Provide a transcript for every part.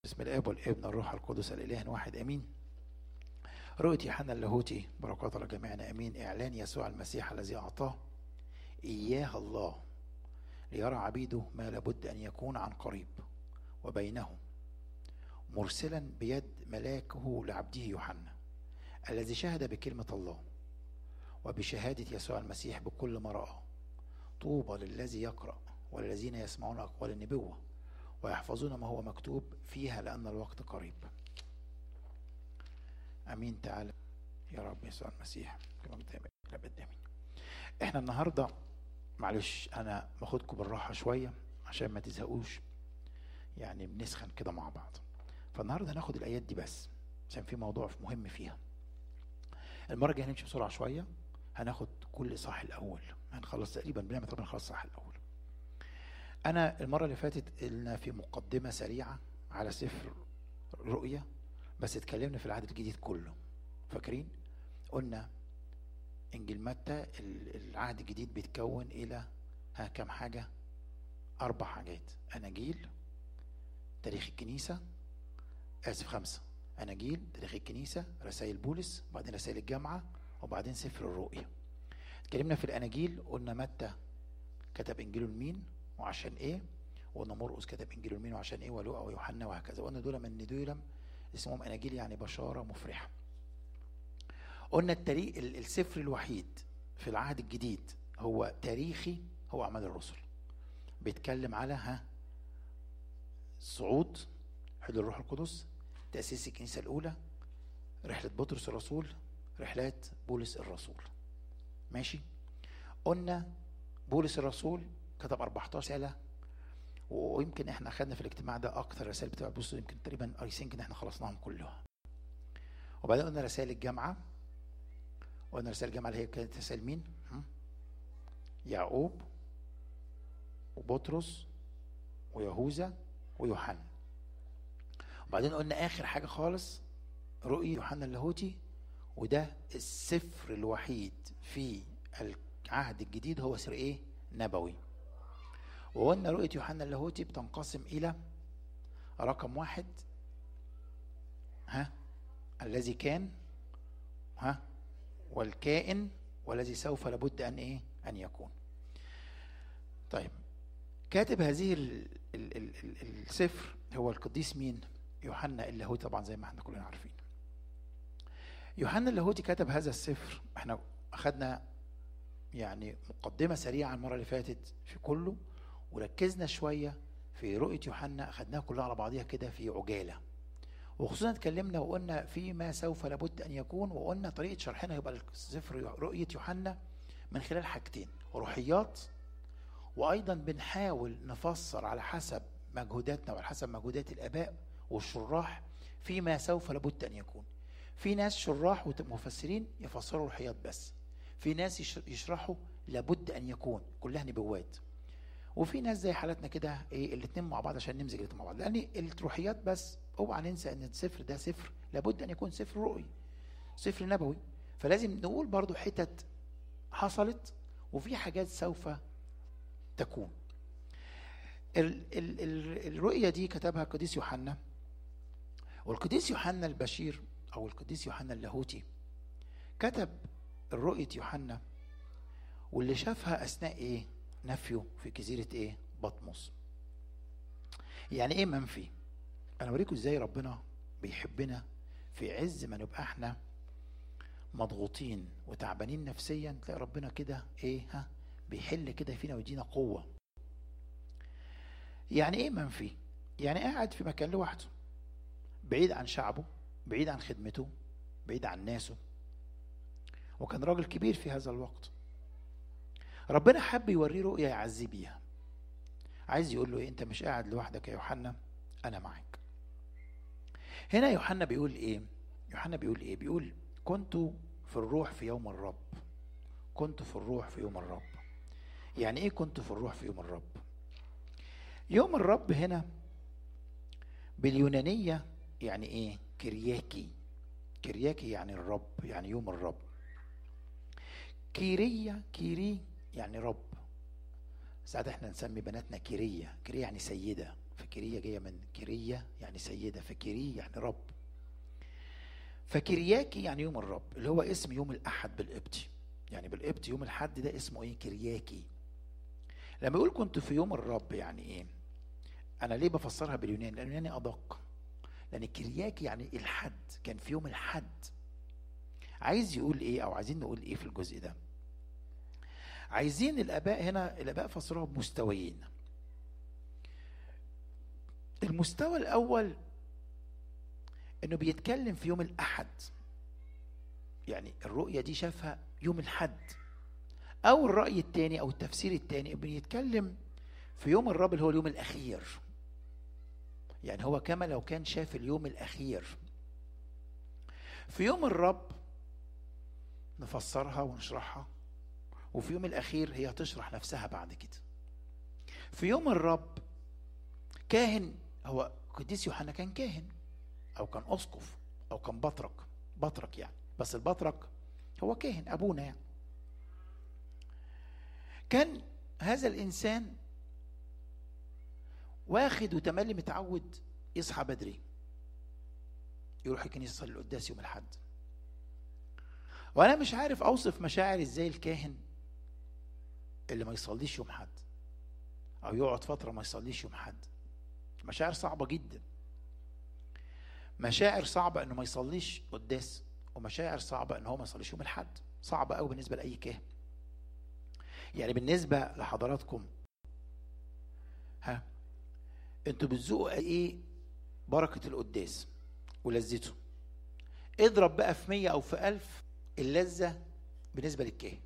بسم الاب والابن والروح القدس الاله واحد امين رؤية يوحنا اللاهوتي بركات الله جميعنا امين اعلان يسوع المسيح الذي اعطاه اياه الله ليرى عبيده ما لابد ان يكون عن قريب وبينهم مرسلا بيد ملاكه لعبده يوحنا الذي شهد بكلمة الله وبشهادة يسوع المسيح بكل ما رأى طوبى للذي يقرأ والذين يسمعون أقوال النبوة ويحفظون ما هو مكتوب فيها لأن الوقت قريب أمين تعالى يا رب يسوع المسيح كما قدام الأبد آمين إحنا النهاردة معلش أنا باخدكم بالراحة شوية عشان ما تزهقوش يعني بنسخن كده مع بعض فالنهارده هناخد الآيات دي بس عشان في موضوع مهم فيها المرة الجاية هنمشي بسرعة شوية هناخد كل صح الأول هنخلص تقريبا بنعمة ربنا نخلص صح الأول أنا المرة اللي فاتت قلنا في مقدمة سريعة على سفر رؤية بس اتكلمنا في العهد الجديد كله فاكرين؟ قلنا إنجيل متى العهد الجديد بيتكون إلى ها كم حاجة؟ أربع حاجات أناجيل تاريخ الكنيسة آسف خمسة أناجيل تاريخ الكنيسة رسائل بولس وبعدين رسائل الجامعة وبعدين سفر الرؤيا اتكلمنا في الأناجيل قلنا متى كتب إنجيله لمين وعشان إيه وقلنا مرقس كتب إنجيله لمين وعشان إيه ولوقا ويوحنا وهكذا وقلنا دول من دول اسمهم أناجيل يعني بشارة مفرحة قلنا التاريخ السفر الوحيد في العهد الجديد هو تاريخي هو أعمال الرسل بيتكلم على ها صعود حلول الروح القدس تأسيس الكنيسة الأولى رحلة بطرس الرسول رحلات بولس الرسول ماشي قلنا بولس الرسول كتب 14 رسالة ويمكن احنا اخذنا في الاجتماع ده اكثر رسائل بتبقى بولس يمكن تقريبا قريسين كده احنا خلصناهم كلها وبعدين قلنا رسائل الجامعة قلنا رسائل الجامعة اللي هي كانت رسائل مين؟ يعقوب وبطرس ويهوذا ويوحنا وبعدين قلنا اخر حاجه خالص رؤية يوحنا اللاهوتي وده السفر الوحيد في العهد الجديد هو سر ايه نبوي وقلنا رؤية يوحنا اللاهوتي بتنقسم الى رقم واحد ها الذي كان ها والكائن والذي سوف لابد ان ايه ان يكون طيب كاتب هذه ال ال ال ال السفر هو القديس مين يوحنا اللاهوتي طبعا زي ما احنا كلنا عارفين يوحنا اللاهوتي كتب هذا السفر احنا اخذنا يعني مقدمه سريعه المره اللي فاتت في كله وركزنا شويه في رؤيه يوحنا اخذناها كلها على بعضيها كده في عجاله وخصوصا اتكلمنا وقلنا فيما سوف لابد ان يكون وقلنا طريقه شرحنا يبقى سفر رؤيه يوحنا من خلال حاجتين روحيات وايضا بنحاول نفسر على حسب مجهوداتنا وعلى حسب مجهودات الاباء والشراح فيما سوف لابد ان يكون في ناس شراح ومفسرين يفسروا روحيات بس في ناس يشرحوا لابد ان يكون كلها نبوات وفي ناس زي حالتنا كده ايه الاثنين مع بعض عشان نمزج الاثنين مع بعض لان الروحيات بس اوعى ننسى ان السفر ده سفر لابد ان يكون سفر رؤي سفر نبوي فلازم نقول برضو حتت حصلت وفي حاجات سوف تكون ال ال ال الرؤية دي كتبها القديس يوحنا والقديس يوحنا البشير أو القديس يوحنا اللاهوتي كتب الرؤية يوحنا واللي شافها أثناء إيه؟ نفيه في جزيرة إيه؟ بطمس. يعني إيه منفي؟ أنا أوريكم إزاي ربنا بيحبنا في عز ما نبقى إحنا مضغوطين وتعبانين نفسيا تلاقي ربنا كده إيه؟ ها؟ بيحل كده فينا ويدينا قوة. يعني ايه منفي يعني قاعد في مكان لوحده بعيد عن شعبه بعيد عن خدمته بعيد عن ناسه وكان راجل كبير في هذا الوقت ربنا حب يوريه رؤية يعزي بيها عايز يقول له إيه انت مش قاعد لوحدك يا يوحنا انا معاك هنا يوحنا بيقول ايه يوحنا بيقول ايه بيقول كنت في الروح في يوم الرب كنت في الروح في يوم الرب يعني ايه كنت في الروح في يوم الرب يوم الرب هنا باليونانية يعني ايه كرياكي كرياكي يعني الرب يعني يوم الرب كيريا كيري يعني رب ساعات احنا نسمي بناتنا كيرية كيرية يعني سيدة فكرية جاية من كرية يعني سيدة فكرية يعني رب فكرياكي يعني يوم الرب اللي هو اسم يوم الأحد بالقبطي يعني بالقبطي يوم الحد ده اسمه ايه كرياكي لما يقول كنت في يوم الرب يعني ايه انا ليه بفسرها باليوناني لان اليوناني ادق لان كرياكي يعني الحد كان في يوم الحد عايز يقول ايه او عايزين نقول ايه في الجزء ده عايزين الاباء هنا الاباء فسروها بمستويين المستوى الاول انه بيتكلم في يوم الاحد يعني الرؤيه دي شافها يوم الحد او الراي الثاني او التفسير الثاني بيتكلم في يوم الرب اللي هو اليوم الاخير يعني هو كما لو كان شاف اليوم الاخير في يوم الرب نفسرها ونشرحها وفي يوم الاخير هي تشرح نفسها بعد كده في يوم الرب كاهن هو قديس يوحنا كان كاهن او كان اسقف او كان بطرك بطرك يعني بس البطرك هو كاهن ابونا يعني كان هذا الانسان واخد وتملي متعود يصحى بدري يروح الكنيسه يصلي القداس يوم الاحد وانا مش عارف اوصف مشاعر ازاي الكاهن اللي ما يصليش يوم حد او يقعد فتره ما يصليش يوم حد مشاعر صعبه جدا مشاعر صعبه انه ما يصليش قداس ومشاعر صعبه ان هو ما يصليش يوم الاحد صعبه قوي بالنسبه لاي كاهن يعني بالنسبه لحضراتكم ها انتوا بتذوقوا ايه بركه القداس ولذته اضرب بقى في مية او في ألف اللذة بالنسبة للكاهن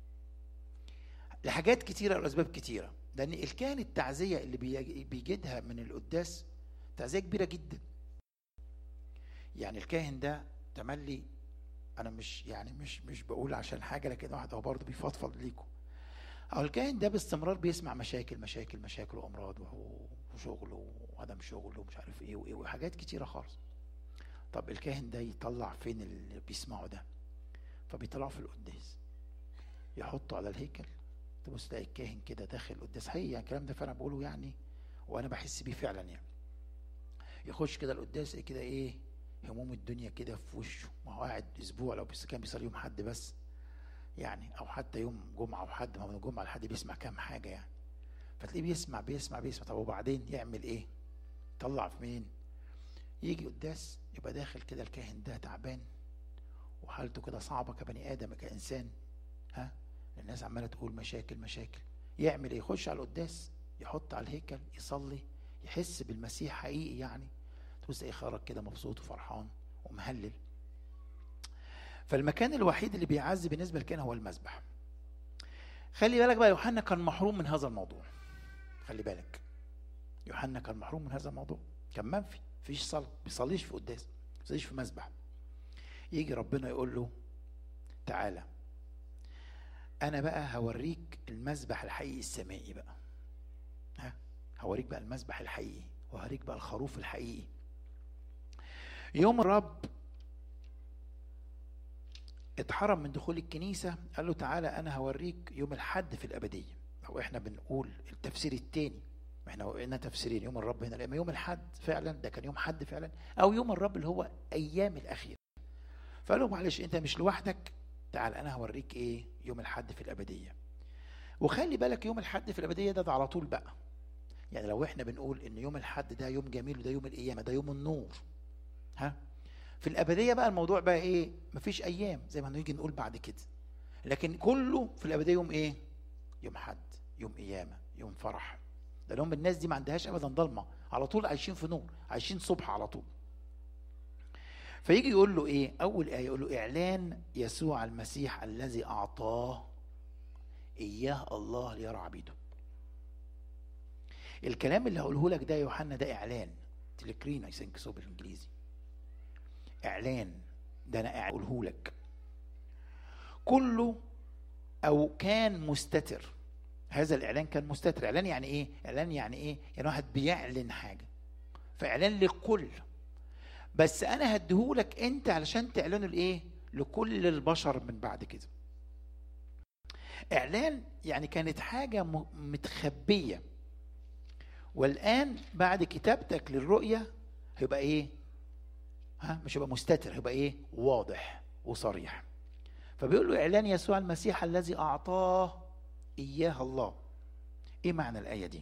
لحاجات كتيرة ولأسباب كتيرة لأن الكاهن التعزية اللي بيجدها من القداس تعزية كبيرة جدا يعني الكاهن ده تملي أنا مش يعني مش مش بقول عشان حاجة لكن واحد هو برضه بيفضفض ليكم أو الكاهن ده باستمرار بيسمع مشاكل مشاكل مشاكل وأمراض وشغل وعدم شغل ومش عارف إيه وإيه وحاجات كتيرة خالص طب الكاهن ده يطلع فين اللي بيسمعه ده فبيطلعه في القداس يحطه على الهيكل تبص تلاقي الكاهن كده داخل القداس حقيقي يعني الكلام ده فعلا بقوله يعني وانا بحس بيه فعلا يعني يخش كده القداس كده ايه هموم الدنيا كده في وشه ما هو قاعد اسبوع لو بس كان بيصلي يوم حد بس يعني او حتى يوم جمعه وحد ما هو الجمعه لحد بيسمع كام حاجه يعني فتلاقيه بيسمع بيسمع بيسمع طب وبعدين يعمل ايه؟ يطلع في مين؟ يجي قداس يبقى داخل كده الكاهن ده تعبان وحالته كده صعبه كبني ادم كانسان ها الناس عماله تقول مشاكل مشاكل يعمل ايه يخش على القداس يحط على الهيكل يصلي يحس بالمسيح حقيقي يعني تبص ايه خرج كده مبسوط وفرحان ومهلل فالمكان الوحيد اللي بيعزي بالنسبه لكان هو المسبح خلي بالك بقى يوحنا كان محروم من هذا الموضوع خلي بالك يوحنا كان محروم من هذا الموضوع كان منفي مفيش صلاة بيصليش في قداس بيصليش في مسبح يجي ربنا يقول له تعالى انا بقى هوريك المسبح الحقيقي السمائي بقى ها هوريك بقى المسبح الحقيقي وهوريك بقى الخروف الحقيقي يوم الرب اتحرم من دخول الكنيسة قال له تعالى أنا هوريك يوم الحد في الأبدية أو إحنا بنقول التفسير التاني احنا قلنا تفسيرين يوم الرب هنا لما يوم الحد فعلا ده كان يوم حد فعلا او يوم الرب اللي هو ايام الاخير فقال له معلش انت مش لوحدك تعال انا هوريك ايه يوم الحد في الابديه وخلي بالك يوم الحد في الابديه ده, ده على طول بقى يعني لو احنا بنقول ان يوم الحد ده يوم جميل وده يوم القيامه ده يوم النور ها في الابديه بقى الموضوع بقى ايه مفيش ايام زي ما هنيجي نقول بعد كده لكن كله في الابديه يوم ايه يوم حد يوم قيامه يوم فرح لانهم الناس دي ما عندهاش ابدا ضلمه على طول عايشين في نور عايشين صبح على طول فيجي يقول له ايه اول ايه يقول له اعلان يسوع المسيح الذي اعطاه اياه الله ليرى عبيده الكلام اللي هقوله لك ده يا يوحنا ده اعلان تلكرين اي ثينك سو بالانجليزي اعلان ده انا اقوله لك كله او كان مستتر هذا الاعلان كان مستتر اعلان يعني ايه اعلان يعني ايه يعني واحد بيعلن حاجه فاعلان للكل بس انا هديهولك انت علشان تعلنه لايه لكل البشر من بعد كده اعلان يعني كانت حاجه متخبيه والان بعد كتابتك للرؤيه هيبقى ايه ها مش هيبقى مستتر هيبقى ايه واضح وصريح فبيقول له اعلان يسوع المسيح الذي اعطاه اياه الله ايه معنى الايه دي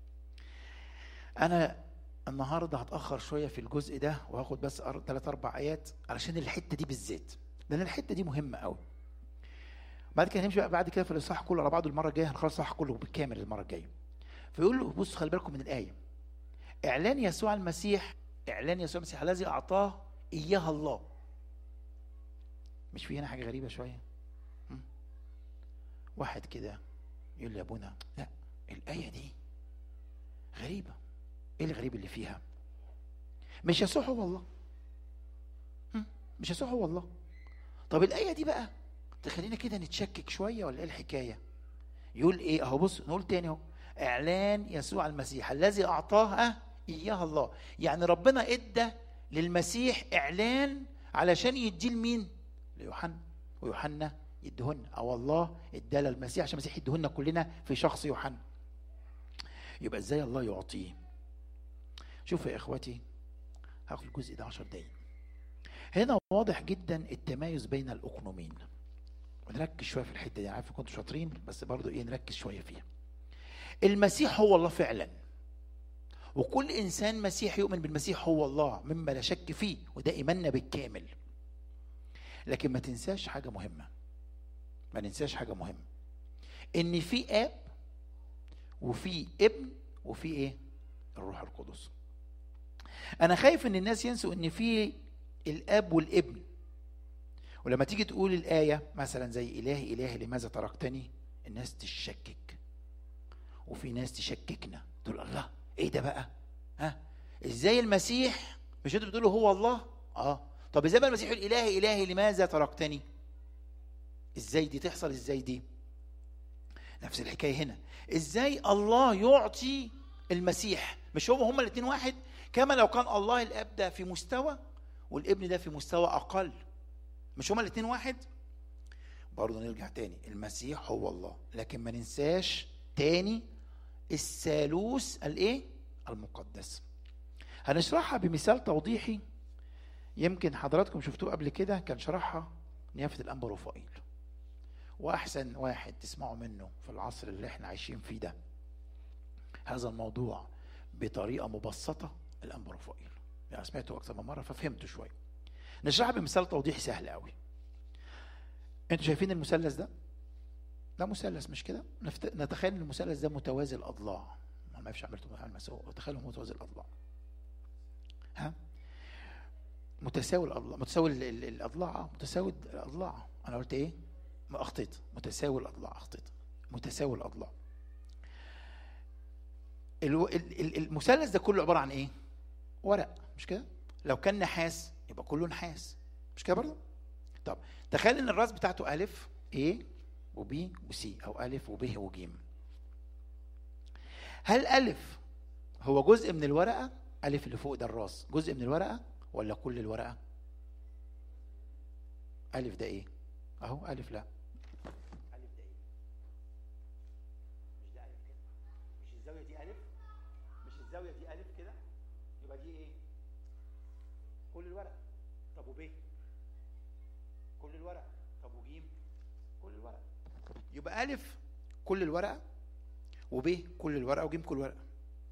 انا النهارده هتاخر شويه في الجزء ده وهاخد بس ثلاث اربع ايات علشان الحته دي بالذات لان الحته دي مهمه قوي بعد كده هنمشي بقى بعد كده في الاصحاح كله على بعضه المره الجايه هنخلص الاصحاح كله بالكامل المره الجايه فيقول له بص خلي بالكم من الايه اعلان يسوع المسيح اعلان يسوع المسيح الذي اعطاه اياها الله مش في هنا حاجه غريبه شويه م? واحد كده يقول لي يا ابونا لا الايه دي غريبه ايه الغريب اللي فيها مش يسوع هو الله م? مش يسوع هو الله طب الايه دي بقى تخلينا كده نتشكك شويه ولا ايه الحكايه يقول ايه اهو بص نقول تاني اهو اعلان يسوع المسيح الذي اعطاه اياها الله يعني ربنا ادى للمسيح اعلان علشان يديه لمين ليوحنا ويوحنا يديهن او الله ادى للمسيح عشان المسيح يديهن كلنا في شخص يوحنا يبقى ازاي الله يعطيه شوفوا يا اخواتي هاخد الجزء ده 10 دقايق هنا واضح جدا التمايز بين الاقنومين ونركز شويه في الحته دي انا عارف كنتوا شاطرين بس برضو ايه نركز شويه فيها المسيح هو الله فعلا وكل انسان مسيحي يؤمن بالمسيح هو الله مما لا شك فيه وده ايماننا بالكامل لكن ما تنساش حاجه مهمه ما ننساش حاجه مهمه ان في اب وفي ابن وفي ايه الروح القدس انا خايف ان الناس ينسوا ان في الاب والابن ولما تيجي تقول الايه مثلا زي الهي الهي لماذا تركتني الناس تشكك وفي ناس تشككنا تقول الله ايه ده بقى ها ازاي المسيح مش انتوا بتقولوا هو الله اه طب ازاي بقى المسيح يقول الهي الهي لماذا تركتني ازاي دي تحصل ازاي دي نفس الحكايه هنا ازاي الله يعطي المسيح مش هو هما الاثنين واحد كما لو كان الله الاب ده في مستوى والابن ده في مستوى اقل مش هما الاثنين واحد برضه نرجع تاني المسيح هو الله لكن ما ننساش تاني الثالوث الايه المقدس هنشرحها بمثال توضيحي يمكن حضراتكم شفتوه قبل كده كان شرحها نيافة الأنبا رفائيل وأحسن واحد تسمعوا منه في العصر اللي احنا عايشين فيه ده هذا الموضوع بطريقة مبسطة الأنبا رفائيل يعني سمعته أكثر من مرة ففهمته شوية نشرحها بمثال توضيحي سهل قوي انتوا شايفين المثلث ده ده مثلث مش كده نفت... نتخيل ان المثلث ده متوازي الاضلاع ما ما فيش عملته تخيل هو متوازي الاضلاع ها متساوي الاضلاع متساوي ال- ال- الاضلاع متساوي الاضلاع انا قلت ايه ما اخطيت متساوي الاضلاع اخطيت متساوي الاضلاع الو- ال- ال- المثلث ده كله عباره عن ايه ورق مش كده لو كان نحاس يبقى كله نحاس مش كده برضه طب تخيل ان الراس بتاعته الف A وبي وسي او الف وب وجيم هل الف هو جزء من الورقه الف اللي فوق ده الراس جزء من الورقه ولا كل الورقه الف ده ايه اهو الف لا الف ده ايه مش ده الف كده مش الزاويه دي الف مش الزاويه دي الف كده يبقى دي ايه كل الورقه طب وب كل الورقه طب وجيم كل الورقه يبقى الف كل الورقه وب كل الورقه وجيم كل الورقه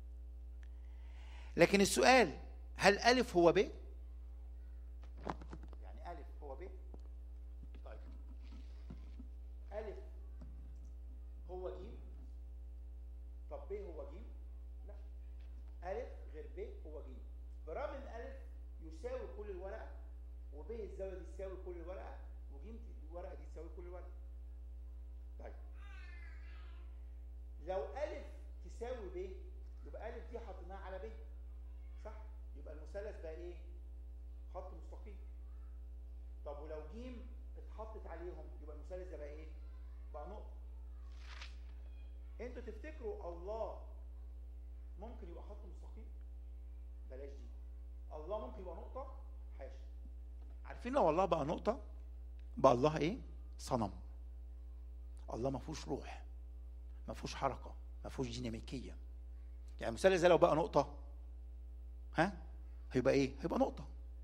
لكن السؤال هل الف هو ب يعني الف هو ب طيب الف هو ج طب ب هو ج لا الف غير ب هو ج برغم ان الف يساوي كل الورقه وب الزاويه دي تساوي كل الورقه وج الورقه دي تساوي كل الورقه طيب لو الف تساوي ب يبقى الف دي حطيناها على ب صح يبقى المثلث بقى ايه خط مستقيم طب ولو جيم اتحطت عليهم يبقى المثلث ده بقى ايه بقى نقطه انتوا تفتكروا الله ممكن يبقى خط مستقيم بلاش دي الله ممكن يبقى نقطه حاشا عارفين لو الله بقى نقطه بقى الله ايه صنم الله ما فيهوش روح ما فيهوش حركه ما فيهوش ديناميكيه يعني المثلث ده لو بقى نقطه ها هيبقى ايه هيبقى نقطه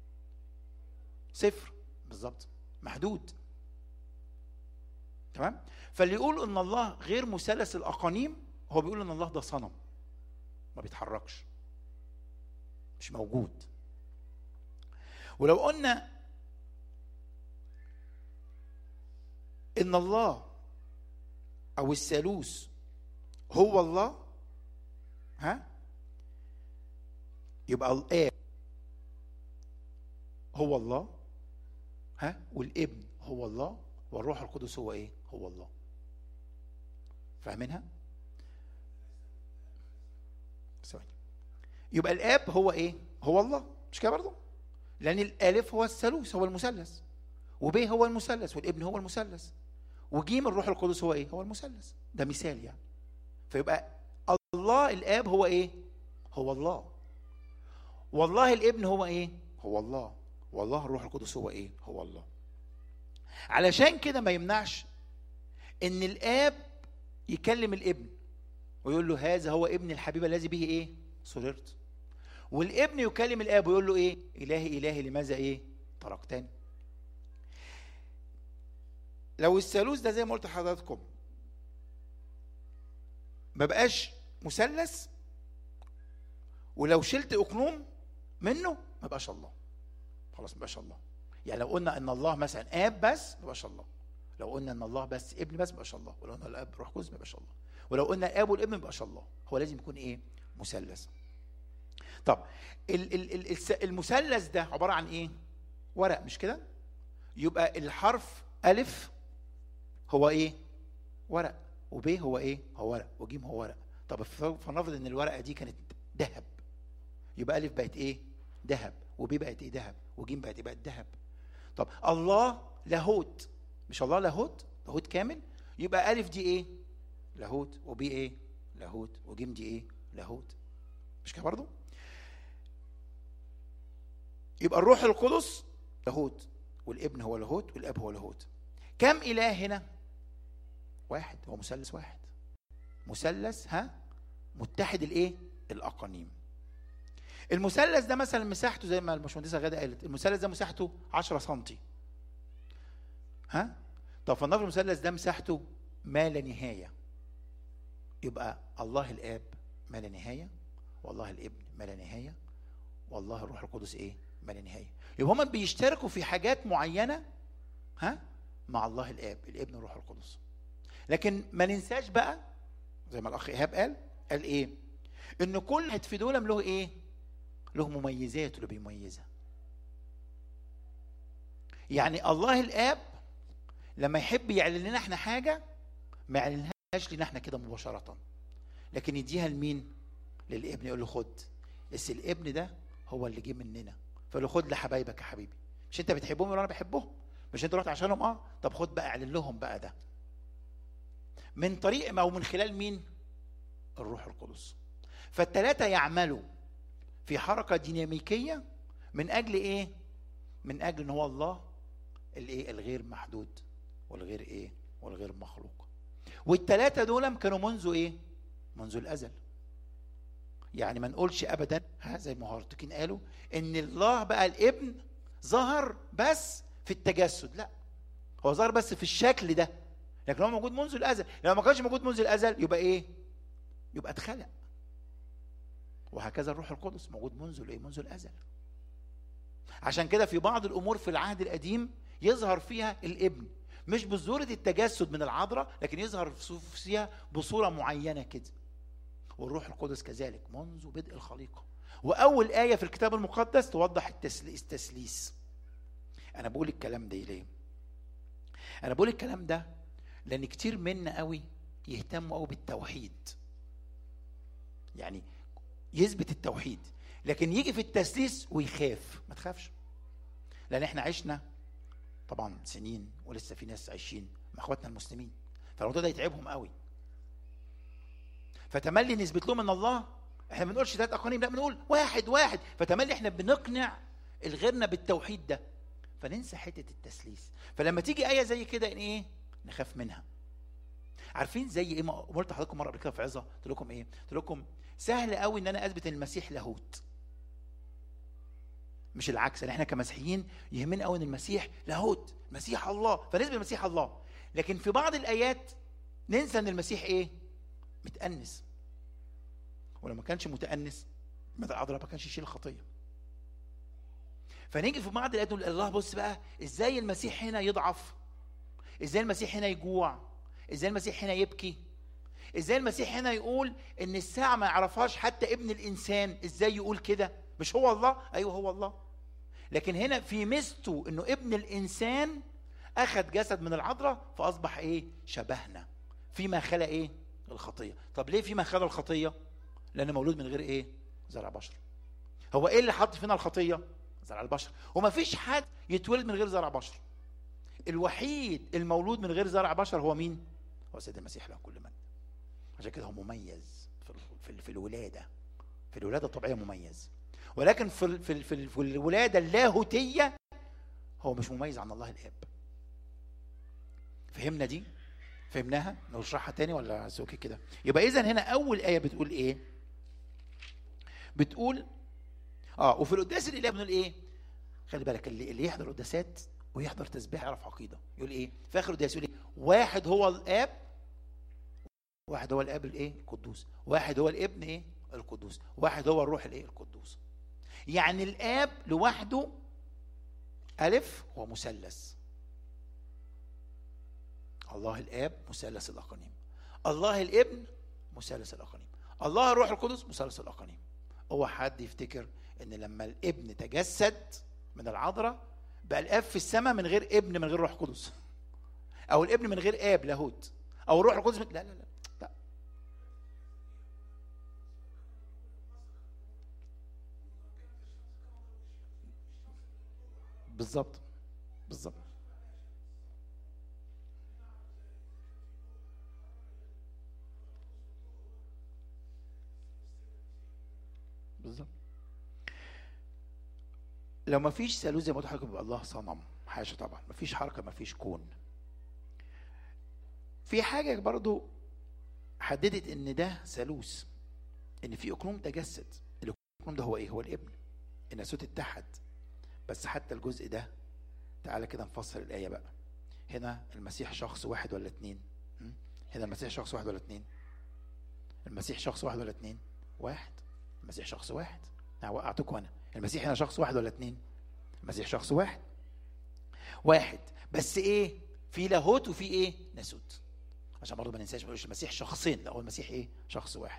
صفر بالظبط محدود تمام فاللي يقول ان الله غير مثلث الاقانيم هو بيقول ان الله ده صنم ما بيتحركش مش موجود ولو قلنا ان الله او الثالوث هو الله ها يبقى الاب هو الله ها والابن هو الله والروح القدس هو ايه هو الله فاهمينها ثواني يبقى الاب هو ايه هو الله مش كده برضه لان الالف هو الثالوث هو المثلث وب هو المثلث والابن هو المثلث وجيم الروح القدس هو ايه هو المثلث ده مثال يعني فيبقى الله الاب هو ايه هو الله والله الابن هو ايه هو الله والله الروح القدس هو ايه هو الله علشان كده ما يمنعش ان الاب يكلم الابن ويقول له هذا هو ابن الحبيب الذي به ايه سررت والابن يكلم الاب ويقول له ايه الهي الهي لماذا ايه تركتني لو الثالوث ده زي ما قلت لحضراتكم ما بقاش مثلث ولو شلت اقنوم منه ما بقاش الله خلاص ما بقاش الله يعني لو قلنا ان الله مثلا اب بس ما بقاش الله لو قلنا ان الله بس ابن بس ما بقاش الله ولو قلنا الاب روح قدس ما بقاش الله ولو قلنا الاب والابن ما بقاش الله هو لازم يكون ايه مثلث طب ال- ال- ال- الس- المثلث ده عباره عن ايه ورق مش كده يبقى الحرف الف هو ايه ورق وب هو ايه هو ورق وجيم هو ورق طب ف- فلنفرض ان الورقه دي كانت ذهب يبقى الف بقت ايه ذهب وب بقت ايه ذهب وجيم بقت ايه بقت ذهب طب الله لاهوت مش الله لاهوت لاهوت كامل يبقى الف دي ايه لاهوت وبي ايه لاهوت وجيم دي ايه لاهوت مش كده برضه يبقى الروح القدس لاهوت والابن هو لاهوت والاب هو لاهوت كم اله هنا واحد هو مثلث واحد مثلث ها متحد الايه الاقانيم المثلث ده مثلا مساحته زي ما الباشمهندسه غاده قالت المثلث ده مساحته 10 سم ها طب فلنفرض المثلث ده مساحته ما لا نهايه يبقى الله الاب ما لا نهايه والله الابن ما لا نهايه والله الروح القدس ايه ما لا نهايه يبقى هما بيشتركوا في حاجات معينه ها مع الله الاب الابن والروح القدس لكن ما ننساش بقى زي ما الاخ ايهاب قال قال ايه ان كل واحد في دول له ايه له مميزاته اللي بيميزها يعني الله الاب لما يحب يعلن لنا احنا حاجه ما يعلنهاش لنا احنا كده مباشره لكن يديها لمين للابن يقول له خد بس الابن ده هو اللي جه مننا فقال له خد لحبايبك يا حبيبي مش انت بتحبهم ولا انا بحبهم مش انت رحت عشانهم اه طب خد بقى اعلن لهم بقى ده من طريق او من خلال مين الروح القدس فالثلاثه يعملوا في حركه ديناميكيه من اجل ايه من اجل ان هو الله الايه الغير محدود والغير ايه والغير مخلوق والثلاثه دول كانوا منذ ايه منذ الازل يعني ما نقولش ابدا ها زي ما هارتكين قالوا ان الله بقى الابن ظهر بس في التجسد لا هو ظهر بس في الشكل ده لكن هو موجود منذ الازل لو ما كانش موجود منذ الازل يبقى ايه يبقى اتخلق وهكذا الروح القدس موجود منذ الايه منذ الازل عشان كده في بعض الامور في العهد القديم يظهر فيها الابن مش بصورة التجسد من العذراء لكن يظهر فيها بصورة معينة كده والروح القدس كذلك منذ بدء الخليقة وأول آية في الكتاب المقدس توضح التسليس أنا بقول الكلام ده ليه؟ أنا بقول الكلام ده لأن كتير منا قوي يهتموا قوي بالتوحيد يعني يثبت التوحيد لكن يجي في التسليس ويخاف ما تخافش لأن احنا عشنا طبعا سنين ولسه في ناس عايشين مع اخواتنا المسلمين فالموضوع ده يتعبهم قوي فتملي نثبت لهم ان الله احنا ما بنقولش ثلاث اقانيم لا بنقول واحد واحد فتملي احنا بنقنع الغيرنا بالتوحيد ده فننسى حته التسليس فلما تيجي ايه زي كده ان ايه نخاف منها عارفين زي ايه ما قلت لحضراتكم مره قبل كده في عظه قلت لكم ايه قلت لكم سهل قوي ان انا اثبت ان المسيح لاهوت مش العكس يعني احنا كمسيحيين يهمنا قوي ان المسيح لاهوت مسيح الله فنثبت المسيح الله لكن في بعض الايات ننسى ان المسيح ايه متأنس ولو ما كانش متأنس ماذا العذراء ما كانش يشيل الخطيه فنيجي في بعض الايات نقول الله بص بقى ازاي المسيح هنا يضعف ازاي المسيح هنا يجوع ازاي المسيح هنا يبكي ازاي المسيح هنا يقول ان الساعه ما يعرفهاش حتى ابن الانسان ازاي يقول كده مش هو الله ايوه هو الله لكن هنا في ميزته انه ابن الانسان اخذ جسد من العذراء فاصبح ايه شبهنا فيما خلق ايه الخطيه طب ليه فيما خلق الخطيه لانه مولود من غير ايه زرع بشر هو ايه اللي حط فينا الخطيه زرع البشر وما فيش حد يتولد من غير زرع بشر الوحيد المولود من غير زرع بشر هو مين هو سيد المسيح له كل مجد عشان كده هو مميز في في, في الولاده في الولاده الطبيعيه مميز ولكن في في في, في الولاده اللاهوتيه هو مش مميز عن الله الاب فهمنا دي فهمناها نشرحها تاني ولا سوكي كده يبقى اذا هنا اول ايه بتقول ايه بتقول اه وفي القداس الالهي بنقول ايه خلي بالك اللي, اللي يحضر قداسات ويحضر تسبيح يعرف عقيده يقول ايه في اخر القداس يقول ايه واحد هو الاب واحد هو الاب الايه القدوس واحد هو الابن ايه القدوس واحد هو الروح الايه القدوس يعني الاب لوحده الف هو مثلث الله الاب مثلث الاقانيم الله الابن مثلث الاقانيم الله الروح القدس مثلث الاقانيم هو حد يفتكر ان لما الابن تجسد من العذراء بقى الاب في السماء من غير ابن من غير روح قدس او الابن من غير اب لاهوت او الروح القدس من... لا لا لا لا بالظبط بالظبط بالظبط لو ما فيش ثالوث زي ما قلت لحضرتك بيبقى الله صنم حاشا طبعا ما فيش حركه ما فيش كون في حاجه برضو حددت ان ده ثالوث ان في اقنوم تجسد الاقنوم ده هو ايه هو الابن الناسوت اتحد بس حتى الجزء ده تعالى كده نفسر الايه بقى هنا المسيح شخص واحد ولا اتنين م? هنا المسيح شخص واحد ولا اتنين المسيح شخص واحد ولا اتنين واحد المسيح شخص واحد انا وقعتكم انا المسيح هنا شخص واحد ولا اتنين المسيح شخص واحد واحد بس ايه في لاهوت وفي ايه ناسوت عشان برضه ما ننساش ما نقولش المسيح شخصين لا هو المسيح ايه شخص واحد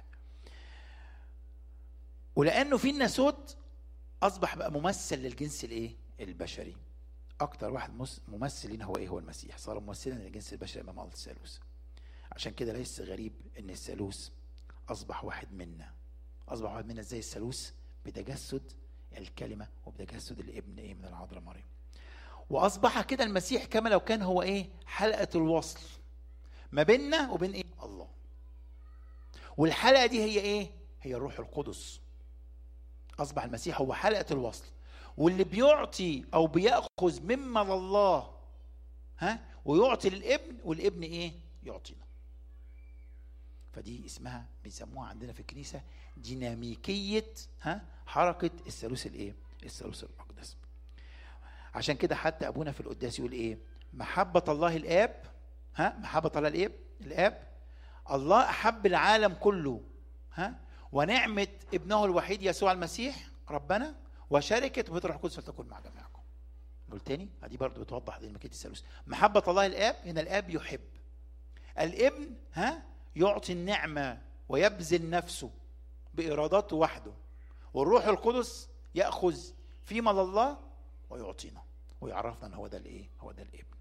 ولانه في الناسوت اصبح بقى ممثل للجنس الايه البشري اكتر واحد ممثل لنا هو ايه هو المسيح صار ممثلا للجنس البشري امام الله الثالوث عشان كده ليس غريب ان الثالوث اصبح واحد منا اصبح واحد منا ازاي الثالوث بتجسد الكلمه وبتجسد الابن ايه من العذراء مريم واصبح كده المسيح كما لو كان هو ايه حلقه الوصل ما بيننا وبين ايه الله والحلقه دي هي ايه هي الروح القدس اصبح المسيح هو حلقه الوصل واللي بيعطي او بياخذ مما لله ها ويعطي للابن والابن ايه يعطينا فدي اسمها بيسموها عندنا في الكنيسه ديناميكيه ها حركه الثالوث الايه الثالوث المقدس عشان كده حتى ابونا في القداس يقول ايه محبه الله الاب ها محبه الله الاب الاب الله احب العالم كله ها ونعمه ابنه الوحيد يسوع المسيح ربنا وشركه وفي الروح القدس فلتكن مع جميعكم نقول تاني دي برضه بتوضح دي مكيه الثالوث محبه الله الاب هنا الاب يحب الابن ها يعطي النعمه ويبذل نفسه بارادته وحده والروح القدس ياخذ فيما لله ويعطينا ويعرفنا ان هو ده الايه هو ده الابن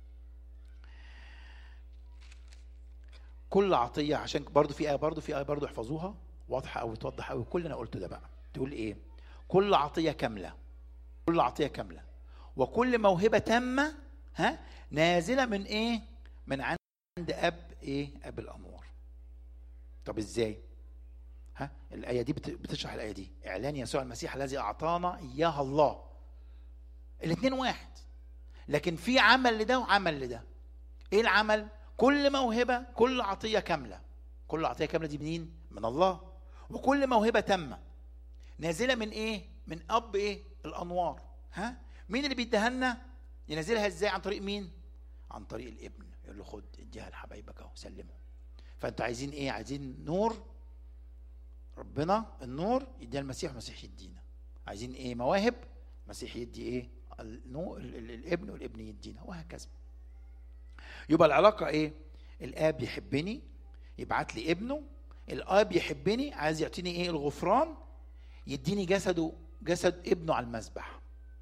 كل عطيه عشان برضو في ايه برضو في ايه برضو احفظوها واضحه قوي توضح قوي كل اللي انا قلته ده بقى تقول ايه كل عطيه كامله كل عطيه كامله وكل موهبه تامه ها نازله من ايه من عند اب ايه اب الامور طب ازاي ها الايه دي بتشرح الايه دي اعلان يسوع المسيح الذي اعطانا اياها الله الاثنين واحد لكن في عمل لده وعمل لده ايه العمل كل موهبه كل عطيه كامله كل عطيه كامله دي منين من الله وكل موهبه تامه نازله من ايه من اب ايه الانوار ها مين اللي بيديها لنا ينزلها ازاي عن طريق مين عن طريق الابن يقول له خد اديها لحبايبك اهو سلمه فانتوا عايزين ايه عايزين نور ربنا النور يديها المسيح والمسيح يدينا عايزين ايه مواهب المسيح يدي ايه النور ال- ال- الابن والابن يدينا وهكذا يبقى العلاقه ايه الاب يحبني يبعت لي ابنه الاب يحبني عايز يعطيني ايه الغفران يديني جسده جسد ابنه على المذبح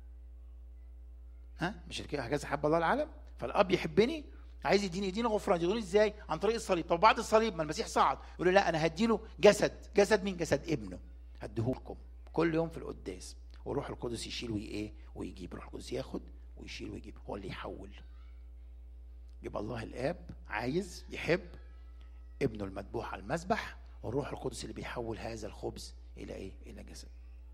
ها مش كده هكذا حب الله العالم فالاب يحبني عايز يديني يديني غفران يديني ازاي عن طريق الصليب طب بعد الصليب ما المسيح صعد يقول له لا انا هديله جسد جسد مين جسد ابنه هديهولكم كل يوم في القداس والروح القدس يشيل وايه ويجيب الروح القدس ياخد ويشيل ويجيب هو اللي يحول يبقى الله الاب عايز يحب ابنه المذبوح على المذبح والروح القدس اللي بيحول هذا الخبز الى ايه الى جسد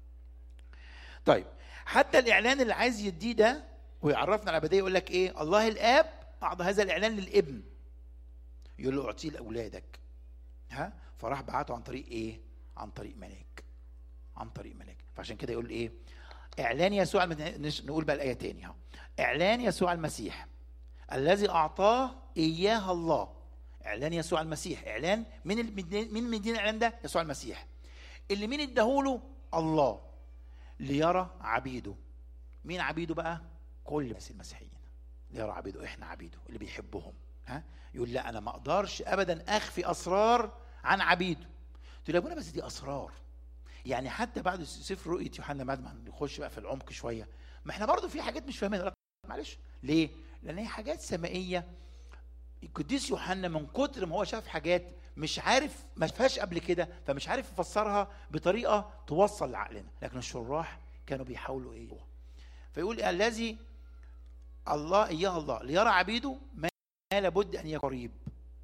طيب حتى الاعلان اللي عايز يديه ده ويعرفنا على الابديه يقول لك ايه الله الاب اعطى هذا الاعلان للابن يقول له اعطيه لاولادك ها فراح بعته عن طريق ايه عن طريق ملاك عن طريق ملاك فعشان كده يقول ايه اعلان يسوع الم- نش- نقول بقى الايه تاني ها اعلان يسوع المسيح الذي اعطاه اياه الله اعلان يسوع المسيح اعلان من ال- مين مدينا الاعلان ده يسوع المسيح اللي مين اداهوله الله ليرى عبيده مين عبيده بقى كل الناس المسيحيين ليرى عبيده احنا عبيده اللي بيحبهم ها يقول لا انا ما اقدرش ابدا اخفي اسرار عن عبيده تقول يا ابونا بس دي اسرار يعني حتى بعد سفر رؤيه يوحنا بعد ما نخش بقى في العمق شويه ما احنا برضو في حاجات مش فاهمينها لا، معلش ليه لان هي حاجات سمائيه القديس يوحنا من كتر ما هو شاف حاجات مش عارف ما شافهاش قبل كده فمش عارف يفسرها بطريقه توصل لعقلنا لكن الشراح كانوا بيحاولوا ايه فيقول الذي الله اياه الله ليرى عبيده ما لابد ان يكون قريب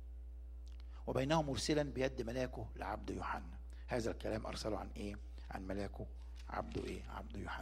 وبينهم مرسلا بيد ملاكه لعبد يوحنا هذا الكلام ارسله عن ايه عن ملاكه عبده ايه عبده يوحنا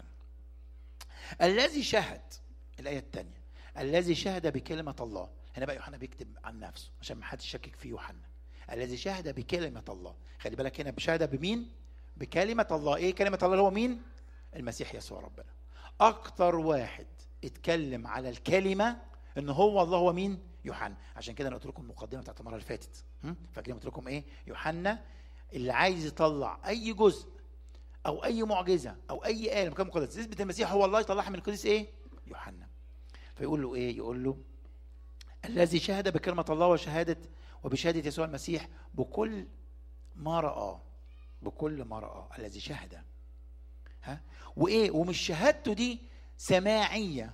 الذي شهد الايه الثانيه الذي شهد بكلمه الله هنا بقى يوحنا بيكتب عن نفسه عشان ما حدش يشكك في يوحنا الذي شهد بكلمه الله خلي بالك هنا بشهد بمين بكلمه الله ايه كلمه الله اللي هو مين المسيح يسوع ربنا اكتر واحد اتكلم على الكلمه ان هو الله هو مين يوحنا عشان كده انا قلت لكم المقدمه بتاعت المره اللي فاتت هم؟ فاكرين قلت لكم ايه يوحنا اللي عايز يطلع اي جزء او اي معجزه او اي ايه مكان مقدس يثبت المسيح هو الله يطلعها من القديس ايه يوحنا فيقول له ايه يقول له الذي شهد بكلمه الله وشهاده وبشهاده يسوع المسيح بكل ما راى بكل ما راى الذي شهد ها وايه ومش شهادته دي سماعيه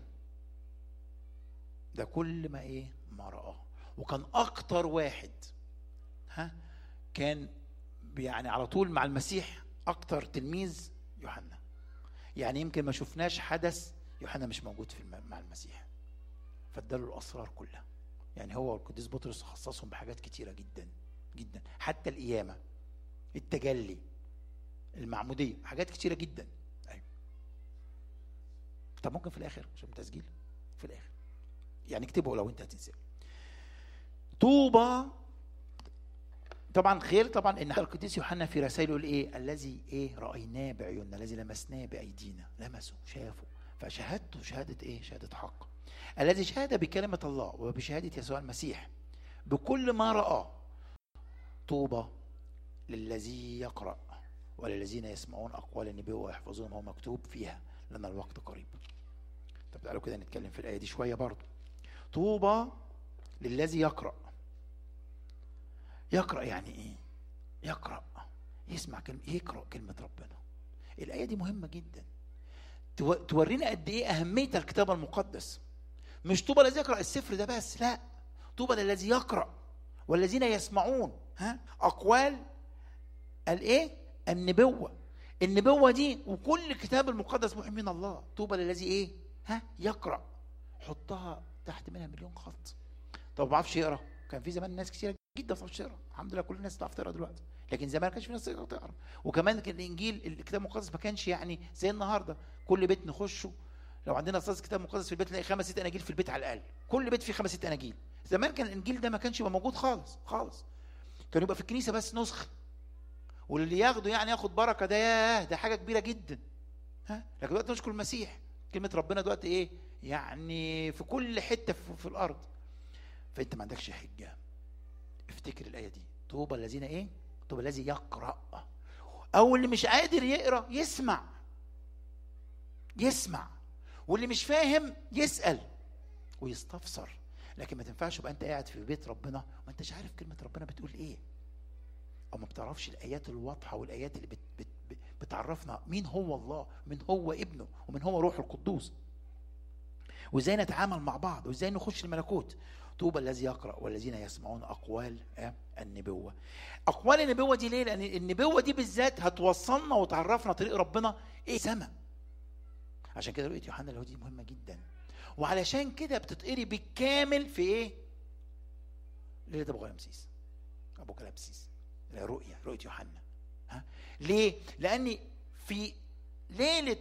ده كل ما ايه ما رآه وكان اكتر واحد ها كان يعني على طول مع المسيح اكتر تلميذ يوحنا يعني يمكن ما شفناش حدث يوحنا مش موجود في الم- مع المسيح فاداله الاسرار كلها يعني هو القديس بطرس خصصهم بحاجات كتيره جدا جدا حتى القيامه التجلي المعموديه حاجات كتيره جدا ايوه طب ممكن في الاخر عشان تسجيل في الاخر يعني اكتبه لو انت هتنساه طوبى طبعا خير طبعا ان القديس يوحنا في رسائله يقول ايه الذي ايه رايناه بعيوننا الذي لمسناه بايدينا لمسه شافه فشهادته شهاده ايه شهاده حق الذي شهد بكلمه الله وبشهاده يسوع المسيح بكل ما راه طوبى للذي يقرا وللذين يسمعون اقوال النبي ويحفظون ما هو مكتوب فيها لان الوقت قريب طب تعالوا كده نتكلم في الايه دي شويه برضه طوبى للذي يقرا يقرا يعني ايه يقرا يسمع كلمه يقرا كلمه ربنا الايه دي مهمه جدا تو- تورينا قد ايه اهميه الكتاب المقدس مش طوبى الذي يقرا السفر ده بس لا طوبى للذي يقرا والذين يسمعون ها اقوال الايه النبوه النبوه دي وكل الكتاب المقدس محي من الله طوبى للذي ايه ها يقرا حطها تحت منها مليون خط طب ما بعرفش يقرا كان في زمان ناس كتير جدا ما بتعرفش تقرا الحمد لله كل الناس بتعرف تقرا دلوقتي لكن زمان ما كانش في ناس تقرا تقرا وكمان كان الانجيل الكتاب المقدس ما كانش يعني زي النهارده كل بيت نخشه لو عندنا استاذ كتاب مقدس في البيت نلاقي خمس ست اناجيل في البيت على الاقل كل بيت فيه خمس ست اناجيل زمان كان الانجيل ده ما كانش يبقى موجود خالص خالص كان يبقى في الكنيسه بس نسخ واللي ياخده يعني ياخد بركه ده ياه ده حاجه كبيره جدا ها لكن دلوقتي نشكر المسيح كلمه ربنا دلوقتي ايه يعني في كل حته في, في الارض فانت ما عندكش حجه افتكر الايه دي طوبى الذين ايه طوبى الذي يقرا او اللي مش قادر يقرا يسمع يسمع واللي مش فاهم يسال ويستفسر لكن ما تنفعش يبقى انت قاعد في بيت ربنا وما انتش عارف كلمه ربنا بتقول ايه او ما بتعرفش الايات الواضحه والايات اللي بت بت بتعرفنا مين هو الله ومين هو ابنه ومين هو روح القدوس وازاي نتعامل مع بعض وازاي نخش الملكوت طوبى الذي يقرا والذين يسمعون اقوال النبوه اقوال النبوه دي ليه لان النبوه دي بالذات هتوصلنا وتعرفنا طريق ربنا ايه سما عشان كده رؤيه يوحنا اللي دي مهمه جدا وعلشان كده بتتقري بالكامل في ايه ليله ابو غلامسيس ابو كلامسيس رؤيا رؤيه يوحنا ها ليه لاني في ليله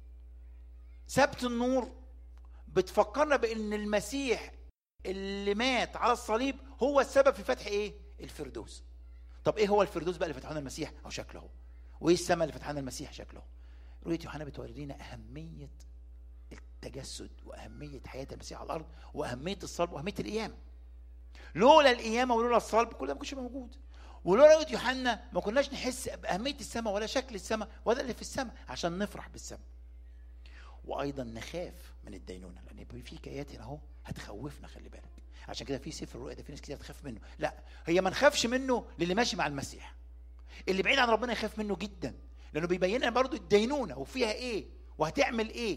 سبت النور بتفكرنا بان المسيح اللي مات على الصليب هو السبب في فتح ايه الفردوس طب ايه هو الفردوس بقى اللي فتحنا المسيح او شكله هو وايه السماء اللي فتحنا المسيح شكله رؤيه يوحنا بتورينا اهميه التجسد واهميه حياه المسيح على الارض واهميه الصلب واهميه القيامه لولا القيامه ولولا الصلب كل ده ما كانش موجود ولولا رؤيه يوحنا ما كناش نحس باهميه السماء ولا شكل السماء ولا اللي في السماء عشان نفرح بالسماء وايضا نخاف من الدينونه لان في كيات هنا اهو هتخوفنا خلي بالك عشان كده في سفر الرؤيا ده في ناس كتير تخاف منه لا هي ما نخافش منه للي ماشي مع المسيح اللي بعيد عن ربنا يخاف منه جدا لانه بيبين لنا برضه الدينونه وفيها ايه وهتعمل ايه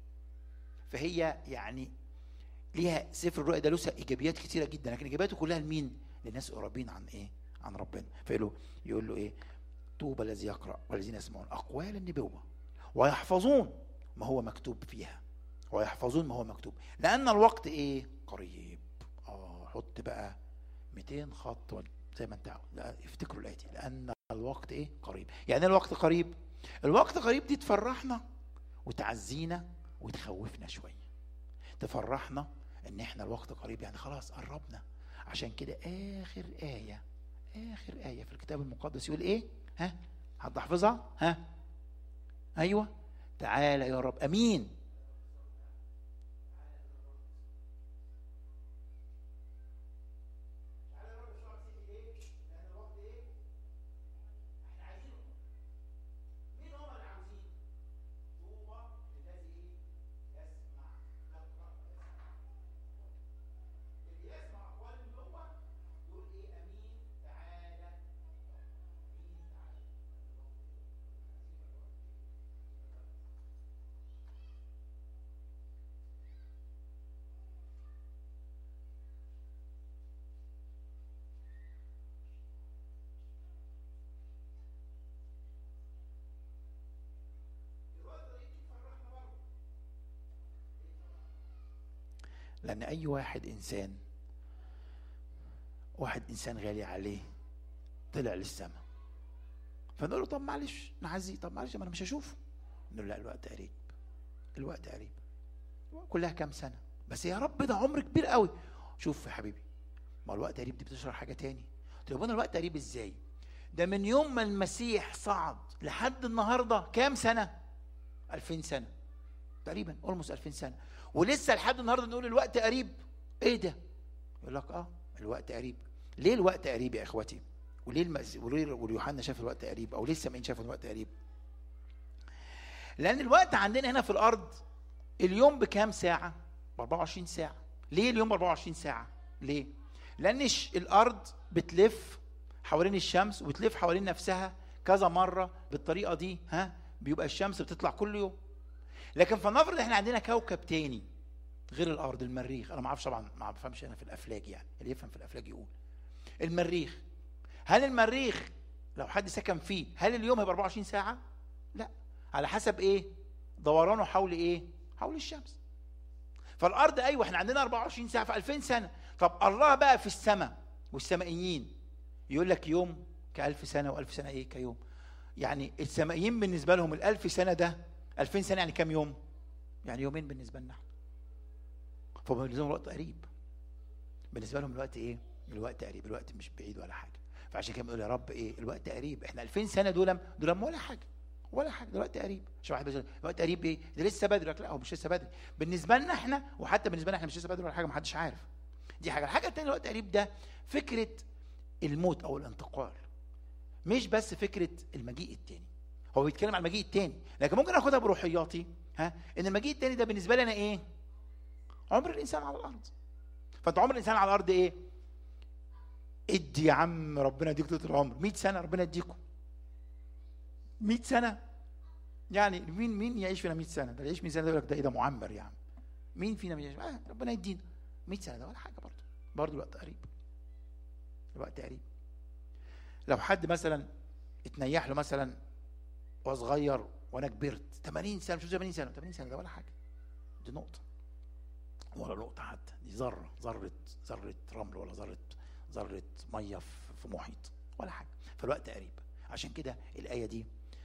فهي يعني ليها سفر الرؤيا ده له ايجابيات كتيره جدا لكن ايجابياته كلها لمين للناس قريبين عن ايه عن ربنا فيقول له يقول له ايه طوبى الذي يقرا والذين يسمعون اقوال النبوه ويحفظون ما هو مكتوب فيها ويحفظون ما هو مكتوب لان الوقت ايه قريب اه حط بقى 200 خط زي ما انت عاوز لا افتكروا الايه دي لان الوقت ايه قريب يعني الوقت قريب الوقت قريب دي تفرحنا وتعزينا وتخوفنا شويه تفرحنا ان احنا الوقت قريب يعني خلاص قربنا عشان كده اخر ايه اخر ايه في الكتاب المقدس يقول ايه ها حد حافظها ها ايوه تعالى يا رب امين لأن أي واحد إنسان واحد إنسان غالي عليه طلع للسماء فنقول له طب معلش نعزيه طب معلش ما أنا مش هشوفه نقول لا الوقت قريب الوقت قريب كلها كام سنة بس يا رب ده عمر كبير قوي شوف يا حبيبي ما الوقت قريب دي بتشرح حاجة تاني طب انا الوقت قريب ازاي ده من يوم ما المسيح صعد لحد النهارده كام سنة 2000 سنة تقريبا اولموست 2000 سنة ولسه لحد النهارده نقول الوقت قريب ايه ده يقول لك اه الوقت قريب ليه الوقت قريب يا اخواتي وليه المز... وليه ويوحنا شاف الوقت قريب او ليه السامعين شافوا الوقت قريب لان الوقت عندنا هنا في الارض اليوم بكام ساعه ب 24 ساعه ليه اليوم ب 24 ساعه ليه لان الارض بتلف حوالين الشمس وبتلف حوالين نفسها كذا مره بالطريقه دي ها بيبقى الشمس بتطلع كل يوم لكن فلنفرض احنا عندنا كوكب تاني غير الارض المريخ انا ما اعرفش طبعا ما بفهمش انا في الافلاك يعني اللي يفهم في الافلاك يقول المريخ هل المريخ لو حد سكن فيه هل اليوم هيبقى 24 ساعه لا على حسب ايه دورانه حول ايه حول الشمس فالارض ايوه احنا عندنا 24 ساعه في 2000 سنه طب الله بقى في السماء والسمائيين يقول لك يوم كألف سنة وألف سنة إيه كيوم يعني السمائيين بالنسبة لهم الألف سنة ده ألفين سنة يعني كام يوم يعني يومين بالنسبة لنا فبالنسبة لهم الوقت قريب بالنسبة لهم الوقت إيه الوقت قريب الوقت مش بعيد ولا حاجة فعشان كده بنقول يا رب ايه الوقت قريب احنا 2000 سنه دول دول ولا حاجه ولا حاجه دلوقتي قريب عشان واحد بيقول الوقت قريب ايه ده لسه بدري لك لا هو مش لسه بدري بالنسبه لنا احنا وحتى بالنسبه لنا احنا مش لسه بدري ولا حاجه ما حدش عارف دي حاجه الحاجه الثانيه الوقت قريب ده فكره الموت او الانتقال مش بس فكره المجيء الثاني هو بيتكلم عن المجيء الثاني لكن ممكن اخدها بروحياتي ها ان المجيء الثاني ده بالنسبه لي انا ايه عمر الانسان على الارض فانت عمر الانسان على الارض ايه ادي يا عم ربنا يديك طول العمر 100 سنه ربنا يديكم 100 سنه يعني مين مين يعيش فينا 100 سنه ده يعيش 100 سنه ده يقول لك ده ايه ده معمر يا عم مين فينا يعيش آه ربنا يدينا 100 سنه ده ولا حاجه برضه برضه الوقت قريب الوقت قريب لو حد مثلا اتنيح له مثلا وهو صغير وانا كبرت 80 سنه مش 80 سنه 80 سنه ده ولا حاجه دي نقطه ولا نقطه حتى دي ذره ذره ذره رمل ولا ذره ذره ميه في محيط ولا حاجه فالوقت قريب عشان كده الايه دي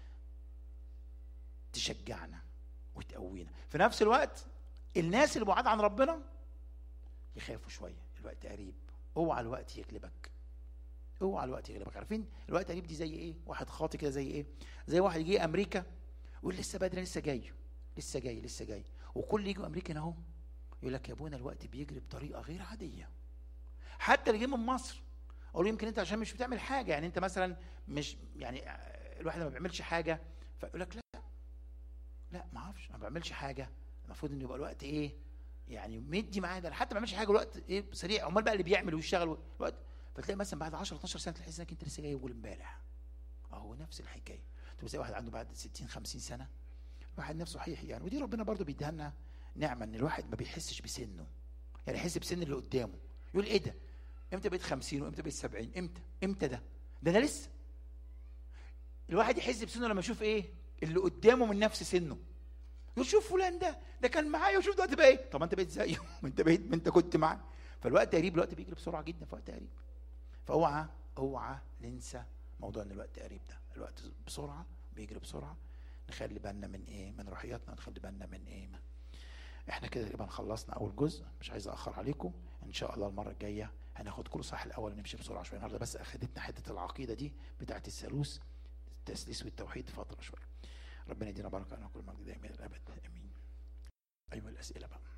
تشجعنا وتقوينا في نفس الوقت الناس اللي بعاد عن ربنا يخافوا شويه الوقت قريب اوعى الوقت يغلبك اوعى الوقت يغلبك عارفين الوقت قريب دي زي ايه واحد خاطي كده زي ايه زي واحد يجي امريكا يقول لسه بدري لسه جاي لسه جاي لسه جاي وكل يجوا امريكا هنا اهو يقول لك يا ابونا الوقت بيجري بطريقه غير عاديه حتى اللي جه من مصر اقول له يمكن انت عشان مش بتعمل حاجه يعني انت مثلا مش يعني الواحد ما بيعملش حاجه فيقول لك لا لا ما اعرفش ما بعملش حاجه المفروض انه يبقى الوقت ايه يعني مدي معايا ده حتى ما بعملش حاجه الوقت ايه سريع امال بقى اللي بيعمل ويشتغل الوقت فتلاقي مثلا بعد 10 12 سنه تحس انك انت لسه جاي اول امبارح اهو نفس الحكايه تبقى زي واحد عنده بعد 60 50 سنه الواحد نفسه صحيح يعني ودي ربنا برضو بيديها لنا نعمه ان الواحد ما بيحسش بسنه يعني يحس بسن اللي قدامه يقول ايه ده امتى بقيت 50 وامتى بقيت 70 امتى امتى ده ده انا لسه الواحد يحس بسنه لما يشوف ايه اللي قدامه من نفس سنه يقول شوف فلان ده ده كان معايا وشوف دلوقتي بقى ايه طب انت بقيت زيه ما انت بقيت ما انت كنت معاه فالوقت قريب الوقت بيجري بسرعه جدا في وقت قريب فاوعى اوعى ننسى موضوع ان الوقت قريب ده الوقت بسرعه بيجري بسرعه نخلي بالنا من ايه من روحياتنا نخلي بالنا من ايه ما. احنا كده تقريبا خلصنا اول جزء مش عايز اخر عليكم ان شاء الله المره الجايه هناخد كل صح الاول نمشي بسرعه شويه النهارده بس اخدتنا حته العقيده دي بتاعت الثالوث التثليث والتوحيد فتره شويه ربنا يدينا بركه انا كل مجد دائما الابد امين ايوه الاسئله بقى